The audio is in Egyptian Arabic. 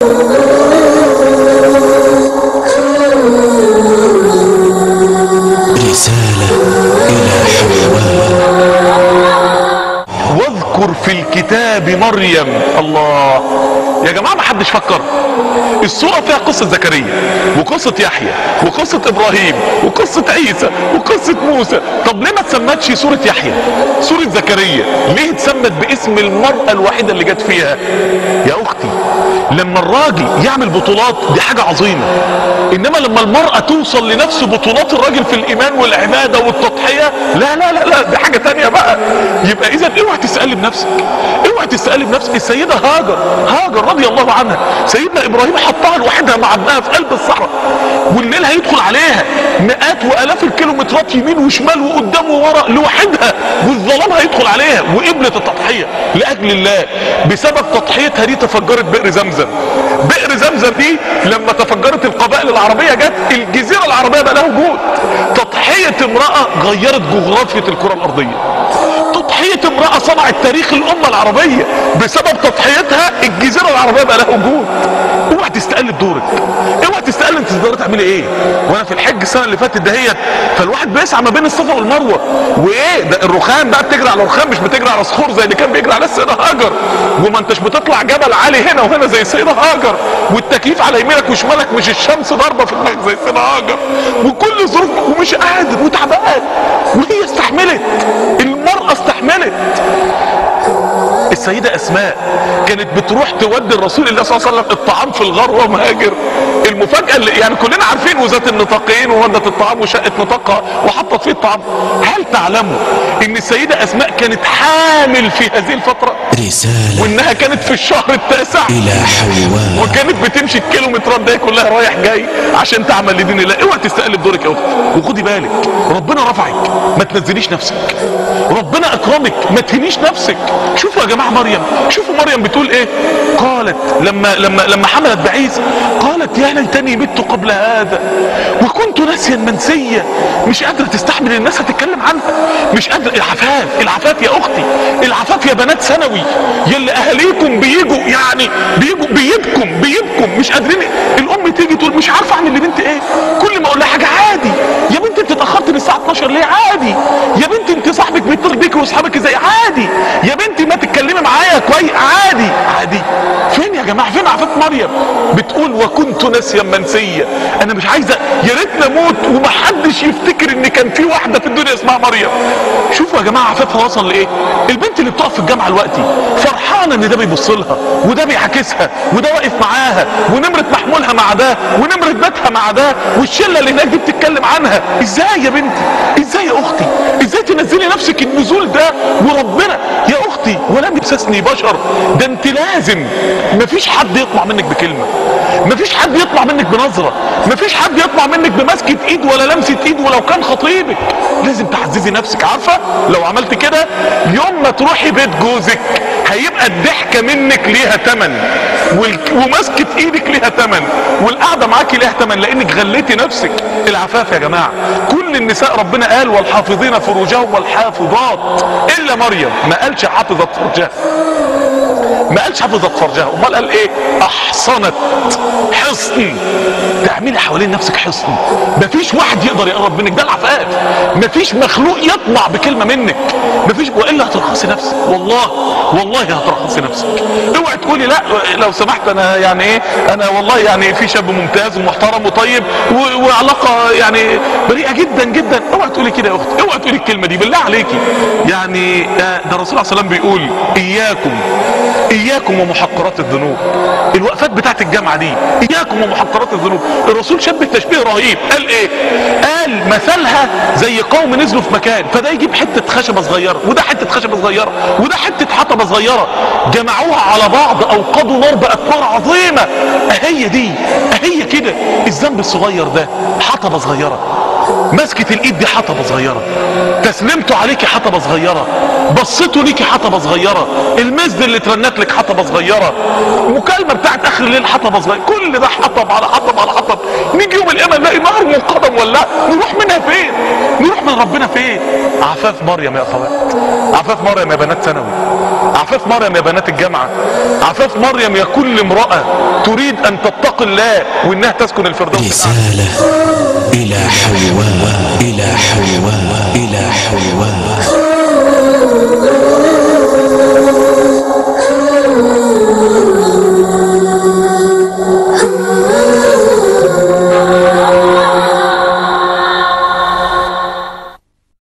رسالة إلى حواء واذكر في الكتاب مريم الله يا جماعة ما حدش فكر السورة فيها قصة زكريا وقصة يحيى وقصة ابراهيم وقصة عيسى وقصة موسى طب ليه ما تسمتش سورة يحيى سورة زكريا ليه اتسمت باسم المرأة الوحيدة اللي جت فيها يا اختي لما الراجل يعمل بطولات دي حاجة عظيمة انما لما المرأة توصل لنفس بطولات الراجل في الايمان والعبادة والتضحية لا لا لا لا دي حاجة تانية بقى يبقى اذا اوعى تسألي بنفسك اوعى تسألي بنفسك السيدة هاجر هاجر رضي الله عنها سيدنا ابراهيم حطها لوحدها مع ابنها في قلب الصحراء والليل هيدخل عليها مئات والاف الكيلومترات يمين وشمال وقدام وورا لوحدها والظلام هيدخل عليها وقبلت التضحية لاجل الله بسبب تضحيتها دي تفجرت بئر زمزم بئر زمزم دي لما تفجرت القبائل العربية جت الجزيرة العربية بقى لها وجود تضحية امرأة غيرت جغرافية الكرة الارضية تضحية امرأة صنعت تاريخ الامة العربية بسبب تضحيتها الجزيرة العربية بقى لها وجود اوعى تستقل بدورك اوعى تستقل انت تقدري تعملي ايه وانا في الحج السنه اللي فاتت دهيت فالواحد بيسعى ما بين الصفا والمروه وايه ده الرخام بقى بتجري على الرخام مش بتجري على صخور زي اللي كان بيجري على السيده هاجر وما انتش بتطلع جبل عالي هنا وهنا زي السيده هاجر والتكييف على يمينك وشمالك مش الشمس ضاربه في دماغك زي السيده هاجر وكل ظروف ومش قادر وتعبان وهي استحملت المراه استحملت السيدة اسماء كانت بتروح تودي الرسول الله صلى الله عليه وسلم الطعام في الغار وهو مهاجر المفاجأة اللي يعني كلنا عارفين وذات النطاقين وودت الطعام وشقت نطاقها وحطت فيه الطعام هل تعلموا ان السيدة اسماء كانت حامل في هذه الفترة رسالة وانها كانت في الشهر التاسع إلى حواء وكانت بتمشي الكيلومترات دي كلها رايح جاي عشان تعمل لدين الله اوعى تستقل بدورك يا اختي وخدي بالك ربنا رفعك ما تنزليش نفسك ربنا اكرمك ما تهنيش نفسك شوفوا يا جماعه مريم شوفوا مريم بتقول ايه قالت لما لما لما حملت بعيسى قالت يا ليتني مت قبل هذا وكنت ناسيا منسيا مش قادره تستحمل الناس هتتكلم عنها مش قادره العفاف العفاف يا اختي العفاف يا بنات ثانوي يلي اهاليكم بيجوا يعني بيجوا بيبكم بيبكم مش قادرين الام تيجي تقول مش عارفه اعمل لبنتي ايه كل ما اقول لها حاجه عادي يا بنتي انت اتاخرت للساعه 12 ليه عادي يا بنتي انت صاحبك بيتصل بيك واصحابك ازاي عادي يا بنتي ما تتكلمي معايا كويس عادي عادي فين يا جماعه فين عفاف مريم بتقول وكنت ناسيا منسيا انا مش عايزه يا ريت نموت ومحدش يفتكر ان كان في واحده في الدنيا اسمها مريم شوفوا يا جماعه عفافها وصل لايه البنت اللي بتقف في الجامعه دلوقتي فرحانه ان ده بيبص لها وده بيعاكسها وده واقف معاها ونمره محمولها مع ده ونمره بيتها مع ده والشله اللي هناك دي بتتكلم عنها ازاي يا بنتي ازاي يا اختي ازاي تنزلي نفسك النزول ده وربنا يا اختي ولم يمسسني بشر ده انت لازم مفيش حد يطلع منك بكلمه مفيش حد يطلع منك بنظره مفيش حد يطلع منك بمسكه ايد ولا لمسه ايد ولو كان خطيبك لازم تعززي نفسك عارفه لو عملت كده يوم ما تروحي بيت جوزك هيبقى الضحكه منك ليها تمن وال- ومسكه ايدك ليها تمن والقعده معاكي ليها تمن لانك غليتي نفسك العفاف يا جماعه كل النساء ربنا قال والحافظين فروجهم والحافظات الا مريم ما قالش حافظت فرجها ما قالش حفظت فرجها امال قال ايه احصنت حصن تعملي حوالين نفسك حصن مفيش واحد يقدر يقرب منك ده العفاف مفيش مخلوق يطمع بكلمه منك مفيش والا هترخصي نفسك والله والله هترخصي نفسك اوعي تقولي لا لو سمحت انا يعني ايه انا والله يعني في شاب ممتاز ومحترم وطيب و- وعلاقه يعني بريئه جدا جدا اوعي تقولي كده يا اختي اوعي تقولي الكلمه دي بالله عليكي يعني آه، ده الرسول عليه الصلاه والسلام بيقول اياكم اياكم ومحقرات الذنوب الوقفات بتاعت الجامعه دي اياكم ومحقرات الذنوب الرسول شبه تشبيه رهيب قال ايه قال مثلها زي قوم نزلوا في مكان فده يجيب حته خشبه صغيره وده حته خشبه صغيره وده حته حطبه صغيره جمعوها على بعض اوقدوا نار بقت نار عظيمه اهي دي اهي كده الذنب الصغير ده حطبه صغيره مسكة الايد دي حطبة صغيرة تسلمته عليكي حطبة صغيرة بصيته ليكي حطبة صغيرة المزد اللي اترنت لك حطبة صغيرة المكالمة بتاعت اخر الليل حطبة صغيرة كل ده حطب على حطب على حطب نيجي يوم القيامة نلاقي نار منقدم ولا نروح منها فين نروح من ربنا فين عفاف مريم يا اخوات عفاف مريم يا بنات ثانوي عفاف مريم يا بنات الجامعة عفاف مريم يا كل امرأة تريد ان تتقي الله وانها تسكن الفردوس الأعلى. رسالة إلى حواء إلى حواء إلى حواء